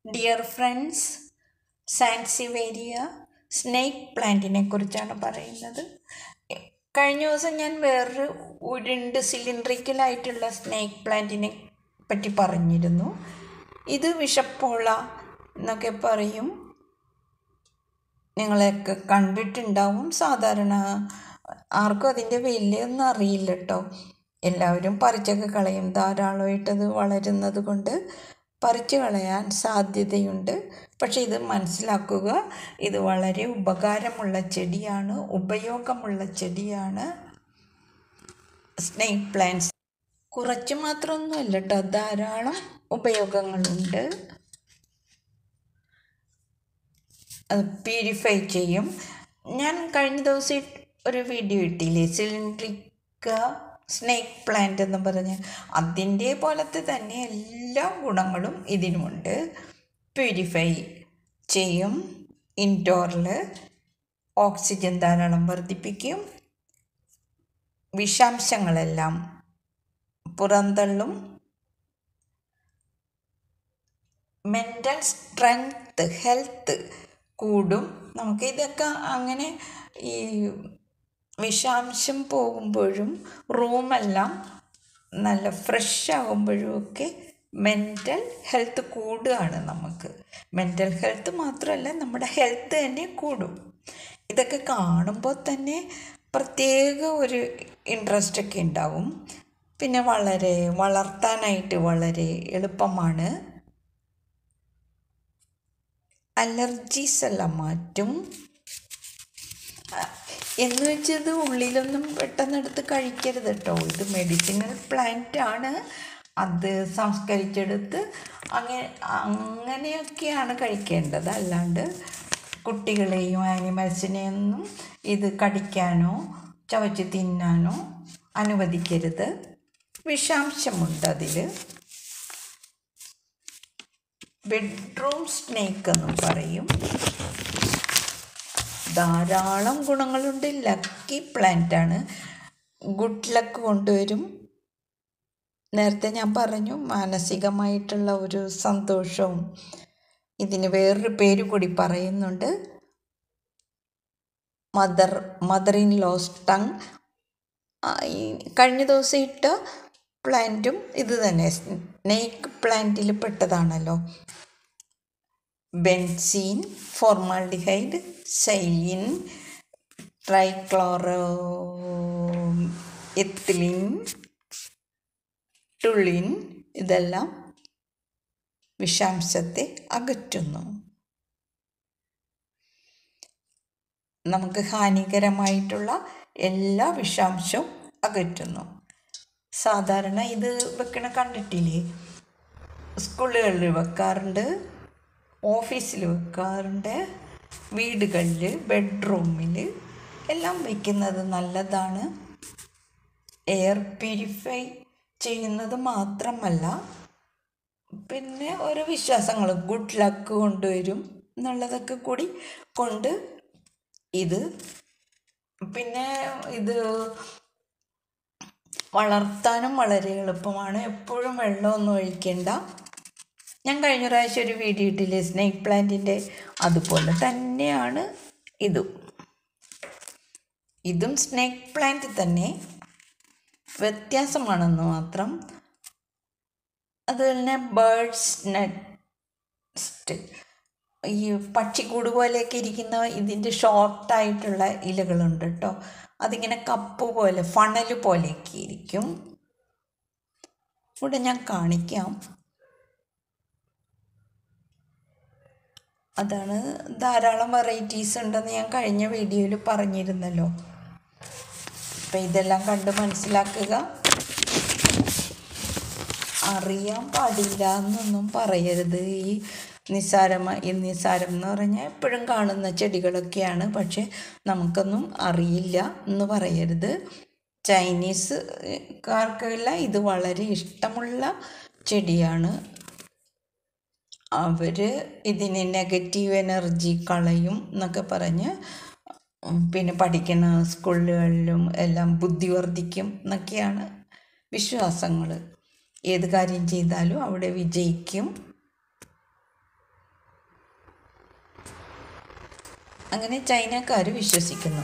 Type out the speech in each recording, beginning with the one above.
dear friends sansevieria snake പ്ലാന്റിനെ കുറിച്ചാണ് പറയുന്നത് കഴിഞ്ഞ ദിവസം ഞാൻ വേറൊരു ഉരുണ്ട് സിലിണ്ട്രിക്കലായിട്ടുള്ള സ്നേക്ക് പ്ലാന്റിനെ പറ്റി പറഞ്ഞിരുന്നു ഇത് വിഷപ്പോള എന്നൊക്കെ പറയും നിങ്ങളെയൊക്കെ കണ്ടിട്ടുണ്ടാവും സാധാരണ ആർക്കും അതിൻ്റെ വിലയൊന്നും അറിയില്ല കേട്ടോ എല്ലാവരും പറിച്ചൊക്കെ കളയും ധാരാളമായിട്ടത് വളരുന്നത് കൊണ്ട് പറിച്ചു കളയാൻ സാധ്യതയുണ്ട് പക്ഷേ ഇത് മനസ്സിലാക്കുക ഇത് വളരെ ഉപകാരമുള്ള ചെടിയാണ് ഉപയോഗമുള്ള ചെടിയാണ് സ്നേക്ക് പ്ലാന്റ്സ് കുറച്ച് മാത്രമൊന്നുമല്ല കേട്ടോ ധാരാളം ഉപയോഗങ്ങളുണ്ട് അത് പ്യൂരിഫൈ ചെയ്യും ഞാൻ കഴിഞ്ഞ ദിവസം ഒരു വീഡിയോ ഇട്ടില്ലേ സിലിണ്ട്രിക്ക സ്നേക്ക് പ്ലാന്റ് എന്ന് പറഞ്ഞ് അതിൻ്റെ പോലത്തെ തന്നെ എല്ലാ ഗുണങ്ങളും ഇതിനുമുണ്ട് പ്യൂരിഫൈ ചെയ്യും ഇൻഡോറിൽ ഓക്സിജൻ ധാരാളം വർദ്ധിപ്പിക്കും വിഷാംശങ്ങളെല്ലാം പുറന്തള്ളും മെൻ്റൽ സ്ട്രെങ്ത്ത് ഹെൽത്ത് കൂടും നമുക്ക് ഇതൊക്കെ അങ്ങനെ ഈ വിഷാംശം പോകുമ്പോഴും റൂമെല്ലാം നല്ല ഫ്രഷ് ആകുമ്പോഴും ഒക്കെ മെൻ്റൽ ഹെൽത്ത് കൂടുകയാണ് നമുക്ക് മെൻ്റൽ ഹെൽത്ത് മാത്രമല്ല നമ്മുടെ ഹെൽത്ത് തന്നെ കൂടും ഇതൊക്കെ കാണുമ്പോൾ തന്നെ പ്രത്യേക ഒരു ഇൻട്രസ്റ്റ് ഒക്കെ ഉണ്ടാവും പിന്നെ വളരെ വളർത്താനായിട്ട് വളരെ എളുപ്പമാണ് അലർജീസ് എല്ലാം മാറ്റും എന്ന് വെച്ചത് ഉള്ളിലൊന്നും പെട്ടെന്ന് എടുത്ത് കഴിക്കരുത് കേട്ടോ ഇത് മെഡിസിനൽ പ്ലാന്റ് ആണ് അത് സംസ്കരിച്ചെടുത്ത് അങ്ങനെ അങ്ങനെയൊക്കെയാണ് കഴിക്കേണ്ടത് അല്ലാണ്ട് കുട്ടികളെയും ആനിമൽസിനെയൊന്നും ഇത് കടിക്കാനോ ചവച്ച് തിന്നാനോ അനുവദിക്കരുത് വിഷാംശമുണ്ട് അതിൽ ബെഡ്റൂം സ്നേക്ക് എന്നും പറയും ധാരാളം ഗുണങ്ങളുണ്ട് ലക്കി പ്ലാന്റ് ആണ് ഗുഡ് ലക്ക് കൊണ്ടുവരും നേരത്തെ ഞാൻ പറഞ്ഞു മാനസികമായിട്ടുള്ള ഒരു സന്തോഷവും ഇതിന് വേറൊരു പേര് കൂടി പറയുന്നുണ്ട് mother mother in law's tongue കഴിഞ്ഞ ദിവസം ഇട്ട പ്ലാന്റും ഇത് തന്നെ സ്നേക്ക് പ്ലാന്റിൽ പെട്ടതാണല്ലോ benzene formaldehyde xylene trichloroethylene toluene ഇതെല്ലാം വിഷാംശത്തെ അകറ്റുന്നു നമുക്ക് ഹാനികരമായിട്ടുള്ള എല്ലാ വിഷാംശവും അകറ്റുന്നു സാധാരണ ഇത് വെക്കണ കണ്ടിട്ടില്ലേ സ്കൂളുകളിൽ വെക്കാറുണ്ട് ഓഫീസിൽ വെക്കാറുണ്ട് വീടുകളിൽ ബെഡ്റൂമിൽ എല്ലാം വയ്ക്കുന്നത് നല്ലതാണ് എയർ പ്യൂരിഫൈ ചെയ്യുന്നത് മാത്രമല്ല പിന്നെ ഓരോ വിശ്വാസങ്ങൾ ഗുഡ് ലക്ക് കൊണ്ടുവരും എന്നുള്ളതൊക്കെ കൂടി കൊണ്ട് ഇത് പിന്നെ ഇത് വളർത്താനും വളരെ എളുപ്പമാണ് എപ്പോഴും വെള്ളമൊന്നും ഒഴിക്കേണ്ട ഞാൻ കഴിഞ്ഞ പ്രാവശ്യം ഒരു വീഡിയോ ഇട്ടില്ലേ സ്നേക്ക് പ്ലാന്റിൻ്റെ അതുപോലെ തന്നെയാണ് ഇതും ഇതും സ്നേക്ക് പ്ലാന്റ് തന്നെ വ്യത്യാസമാണെന്ന് മാത്രം അതുപോലെ തന്നെ ബേർഡ്സ് നെസ്റ്റ് ഈ പക്ഷിക്കൂട് പോലെയൊക്കെ ഇരിക്കുന്ന ഇതിൻ്റെ ഷോർട്ടായിട്ടുള്ള ഇലകളുണ്ട് കേട്ടോ അതിങ്ങനെ കപ്പ് പോലെ ഫണൽ പോലെയൊക്കെ ഇരിക്കും ഇവിടെ ഞാൻ കാണിക്കാം അതാണ് ധാരാളം വെറൈറ്റീസ് ഉണ്ടെന്ന് ഞാൻ കഴിഞ്ഞ വീഡിയോയിൽ പറഞ്ഞിരുന്നല്ലോ അപ്പം ഇതെല്ലാം കണ്ട് മനസ്സിലാക്കുക അറിയാൻ പാടില്ല എന്നൊന്നും പറയരുത് ഈ നിസ്സാരമായി ഈ നിസ്സാരം എന്ന് പറഞ്ഞാൽ എപ്പോഴും കാണുന്ന ചെടികളൊക്കെയാണ് പക്ഷെ നമുക്കൊന്നും അറിയില്ല എന്ന് പറയരുത് ചൈനീസുകാർക്കെല്ലാം ഇത് വളരെ ഇഷ്ടമുള്ള ചെടിയാണ് അവർ ഇതിന് നെഗറ്റീവ് എനർജി കളയും എന്നൊക്കെ പറഞ്ഞ് പിന്നെ പഠിക്കുന്ന സ്കൂളുകളിലും എല്ലാം ബുദ്ധി വർദ്ധിക്കും എന്നൊക്കെയാണ് വിശ്വാസങ്ങൾ ഏത് കാര്യം ചെയ്താലും അവിടെ വിജയിക്കും അങ്ങനെ ചൈനക്കാർ വിശ്വസിക്കുന്നു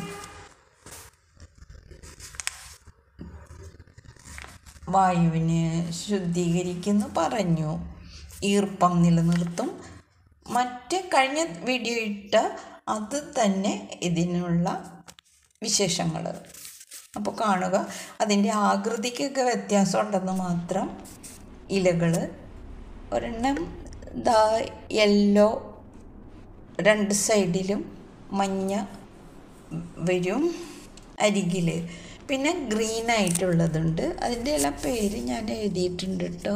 വായുവിനെ ശുദ്ധീകരിക്കുന്നു പറഞ്ഞു ഈർപ്പം നിലനിർത്തും മറ്റ് കഴിഞ്ഞ വീഡിയോ ഇട്ട അത് തന്നെ ഇതിനുള്ള വിശേഷങ്ങൾ അപ്പോൾ കാണുക അതിൻ്റെ ആകൃതിക്കൊക്കെ വ്യത്യാസം ഉണ്ടെന്ന് മാത്രം ഇലകൾ ഒരെണ്ണം ദാ യെല്ലോ രണ്ട് സൈഡിലും മഞ്ഞ വരും അരികിൽ പിന്നെ ഗ്രീൻ ആയിട്ടുള്ളതുണ്ട് അതിൻ്റെ എല്ലാം പേര് ഞാൻ എഴുതിയിട്ടുണ്ട് കേട്ടോ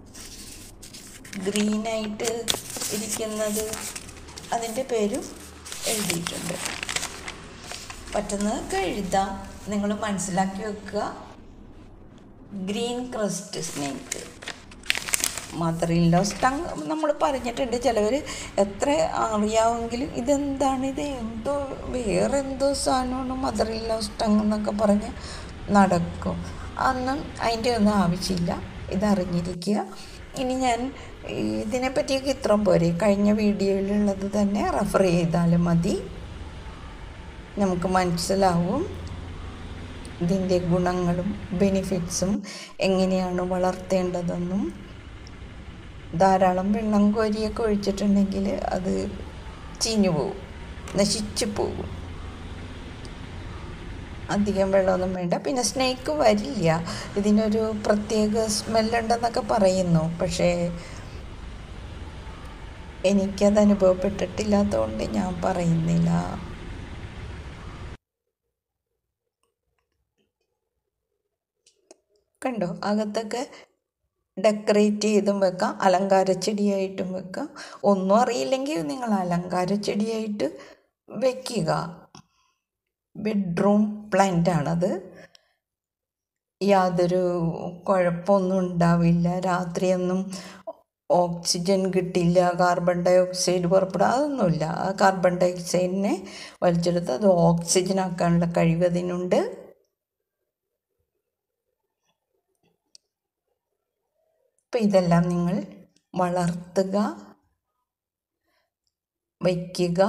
ഗ്രീനായിട്ട് ഇരിക്കുന്നത് അതിൻ്റെ പേരും എഴുതിയിട്ടുണ്ട് പറ്റുന്നതൊക്കെ എഴുതാം നിങ്ങൾ മനസ്സിലാക്കി വെക്കുക green crest snake mother in law's tongue നമ്മൾ പറഞ്ഞിട്ടുണ്ട് ചിലവർ എത്ര അറിയാമെങ്കിലും ഇതെന്താണ് ഇത് എന്തോ വേറെ എന്തോ സാധനമാണ് മദർ ഇൻ ലോസ് ടങ് എന്നൊക്കെ പറഞ്ഞ് നടക്കും അന്നും അതിൻ്റെ ഒന്നും ആവശ്യമില്ല ഇതറിഞ്ഞിരിക്കുക ഇനി ഞാൻ ഇതിനെപ്പറ്റിയൊക്കെ ഇത്രയും പോരെ കഴിഞ്ഞ വീഡിയോയിലുള്ളത് തന്നെ റെഫർ ചെയ്താലും മതി നമുക്ക് മനസ്സിലാവും ഇതിൻ്റെ ഗുണങ്ങളും ബെനിഫിറ്റ്സും എങ്ങനെയാണ് വളർത്തേണ്ടതെന്നും ധാരാളം വെള്ളം കോരിയൊക്കെ ഒഴിച്ചിട്ടുണ്ടെങ്കിൽ അത് ചീഞ്ഞു പോകും നശിച്ചു പോകും അധികം വെള്ളമൊന്നും വേണ്ട പിന്നെ സ്നേക്ക് വരില്ല ഇതിനൊരു പ്രത്യേക സ്മെല്ലുണ്ടെന്നൊക്കെ പറയുന്നു പക്ഷേ എനിക്കത് അനുഭവപ്പെട്ടിട്ടില്ലാത്തതുകൊണ്ട് ഞാൻ പറയുന്നില്ല കണ്ടോ അകത്തൊക്കെ ഡെക്കറേറ്റ് ചെയ്തും വെക്കാം അലങ്കാര ചെടിയായിട്ടും വെക്കാം ഒന്നും അറിയില്ലെങ്കിൽ നിങ്ങൾ അലങ്കാര ചെടിയായിട്ട് വെക്കുക ബെഡ്റൂം പ്ലാന്റ് ആണത് യാതൊരു കുഴപ്പമൊന്നും ഉണ്ടാവില്ല രാത്രിയൊന്നും ഓക്സിജൻ കിട്ടില്ല കാർബൺ ഡൈ ഓക്സൈഡ് പുറപ്പെടുക അതൊന്നുമില്ല ആ കാർബൺ ഡൈ ഓക്സൈഡിനെ വലിച്ചെടുത്ത് അത് ഓക്സിജൻ ആക്കാനുള്ള കഴിവ് അതിനുണ്ട് അപ്പം ഇതെല്ലാം നിങ്ങൾ വളർത്തുക വയ്ക്കുക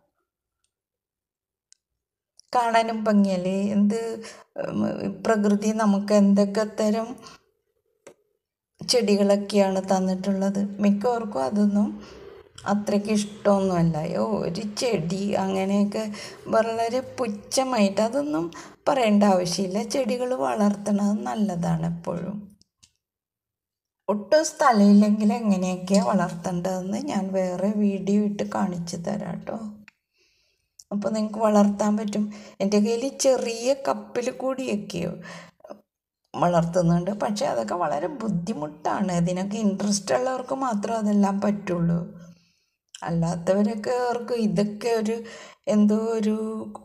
കാണാനും ഭംഗിയല്ലേ എന്ത് പ്രകൃതി നമുക്ക് എന്തൊക്കെ തരം ചെടികളൊക്കെയാണ് തന്നിട്ടുള്ളത് മിക്കവർക്കും അതൊന്നും അത്രയ്ക്ക് ഇഷ്ടമൊന്നുമല്ല അയ്യോ ഒരു ചെടി അങ്ങനെയൊക്കെ വളരെ പുച്ഛമായിട്ട് അതൊന്നും പറയേണ്ട ആവശ്യമില്ല ചെടികൾ വളർത്തുന്നത് നല്ലതാണ് എപ്പോഴും ഒട്ടും സ്ഥലമില്ലെങ്കിൽ എങ്ങനെയൊക്കെയാണ് വളർത്തേണ്ടതെന്ന് ഞാൻ വേറെ വീഡിയോ ഇട്ട് കാണിച്ചു തരാം കേട്ടോ അപ്പോൾ നിങ്ങൾക്ക് വളർത്താൻ പറ്റും എൻ്റെ കയ്യിൽ ചെറിയ കപ്പിൽ കൂടിയൊക്കെയോ വളർത്തുന്നുണ്ട് പക്ഷേ അതൊക്കെ വളരെ ബുദ്ധിമുട്ടാണ് ഇതിനൊക്കെ ഇൻട്രസ്റ്റ് ഉള്ളവർക്ക് മാത്രമേ അതെല്ലാം പറ്റുള്ളൂ അല്ലാത്തവരൊക്കെ അവർക്ക് ഇതൊക്കെ ഒരു എന്തോ ഒരു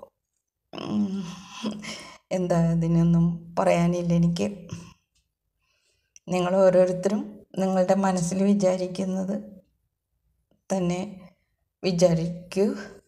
എന്താ ഇതിനൊന്നും പറയാനില്ല എനിക്ക് നിങ്ങൾ ഓരോരുത്തരും നിങ്ങളുടെ മനസ്സിൽ വിചാരിക്കുന്നത് തന്നെ വിചാരിക്കൂ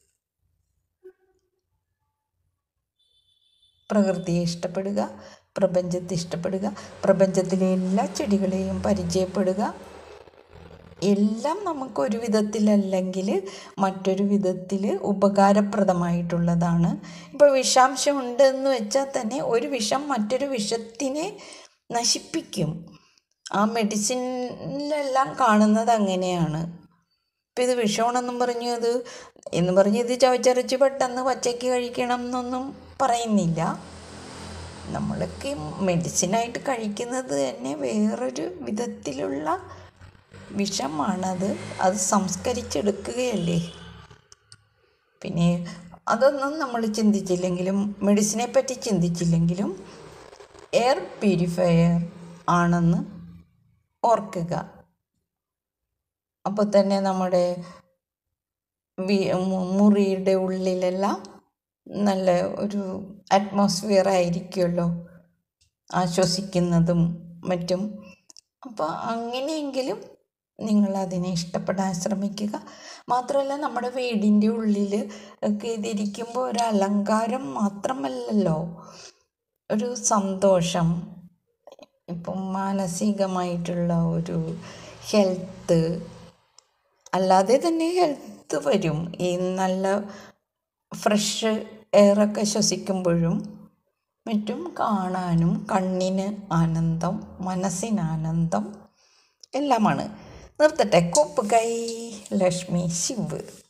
പ്രകൃതിയെ ഇഷ്ടപ്പെടുക പ്രപഞ്ചത്തെ ഇഷ്ടപ്പെടുക പ്രപഞ്ചത്തിലെ എല്ലാ ചെടികളെയും പരിചയപ്പെടുക എല്ലാം നമുക്ക് ഒരു വിധത്തിലല്ലെങ്കിൽ മറ്റൊരു വിധത്തിൽ ഉപകാരപ്രദമായിട്ടുള്ളതാണ് ഇപ്പോൾ വിഷാംശം ഉണ്ടെന്ന് വെച്ചാൽ തന്നെ ഒരു വിഷം മറ്റൊരു വിഷത്തിനെ നശിപ്പിക്കും ആ മെഡിസിനിലെല്ലാം കാണുന്നത് അങ്ങനെയാണ് ഇപ്പം ഇത് വിഷമാണെന്നും പറഞ്ഞു അത് എന്ന് പറഞ്ഞ് ഇത് ചവച്ചരച്ച് പെട്ടെന്ന് പച്ചയ്ക്ക് കഴിക്കണം എന്നൊന്നും പറയുന്നില്ല നമ്മളൊക്കെ മെഡിസിനായിട്ട് കഴിക്കുന്നത് തന്നെ വേറൊരു വിധത്തിലുള്ള വിഷമാണത് അത് സംസ്കരിച്ചെടുക്കുകയല്ലേ പിന്നെ അതൊന്നും നമ്മൾ ചിന്തിച്ചില്ലെങ്കിലും മെഡിസിനെ പറ്റി ചിന്തിച്ചില്ലെങ്കിലും എയർ പ്യൂരിഫയർ ആണെന്ന് ഓർക്കുക അപ്പോൾ തന്നെ നമ്മുടെ മുറിയുടെ ഉള്ളിലെല്ലാം നല്ല ഒരു അറ്റ്മോസ്ഫിയർ ആയിരിക്കുമല്ലോ ആശ്വസിക്കുന്നതും മറ്റും അപ്പോൾ അങ്ങനെയെങ്കിലും നിങ്ങൾ അതിനെ ഇഷ്ടപ്പെടാൻ ശ്രമിക്കുക മാത്രമല്ല നമ്മുടെ വീടിൻ്റെ ഉള്ളിൽ ഒക്കെ ഇതിരിക്കുമ്പോൾ ഒരു അലങ്കാരം മാത്രമല്ലല്ലോ ഒരു സന്തോഷം ഇപ്പം മാനസികമായിട്ടുള്ള ഒരു ഹെൽത്ത് അല്ലാതെ തന്നെ ഹെൽത്ത് വരും ഈ നല്ല ഫ്രഷ് എയറൊക്കെ ശ്വസിക്കുമ്പോഴും മറ്റും കാണാനും കണ്ണിന് ആനന്ദം മനസ്സിന് ആനന്ദം എല്ലാമാണ് നിർത്തട്ടെ കോപ്പ് കൈ ലക്ഷ്മി ശിവ്